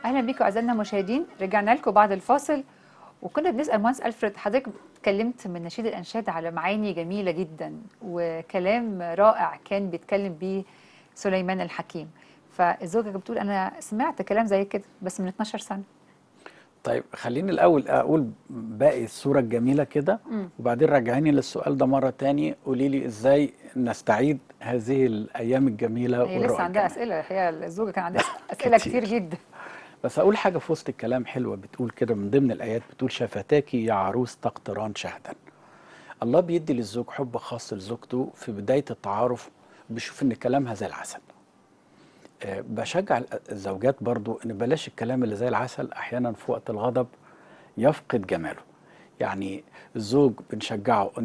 اهلا بيكم اعزائنا المشاهدين رجعنا لكم بعد الفاصل وكنا بنسال مهندس الفريد حضرتك اتكلمت من نشيد الانشاد على معاني جميله جدا وكلام رائع كان بيتكلم بيه سليمان الحكيم فالزوجه بتقول انا سمعت كلام زي كده بس من 12 سنه طيب خليني الاول اقول باقي الصوره الجميله كده مم. وبعدين رجعيني للسؤال ده مره تاني قولي لي ازاي نستعيد هذه الايام الجميله هي لسه والرؤى عندها الجميلة. اسئله هي الزوجه كان عندها اسئله كتير. كتير جدا بس اقول حاجه في وسط الكلام حلوه بتقول كده من ضمن الايات بتقول شفتاك يا عروس تقطران شهدا الله بيدي للزوج حب خاص لزوجته في بدايه التعارف بيشوف ان كلامها زي العسل آه، بشجع ال- الزوجات برضو ان بلاش الكلام اللي زي العسل احيانا في وقت الغضب يفقد جماله يعني الزوج بنشجعه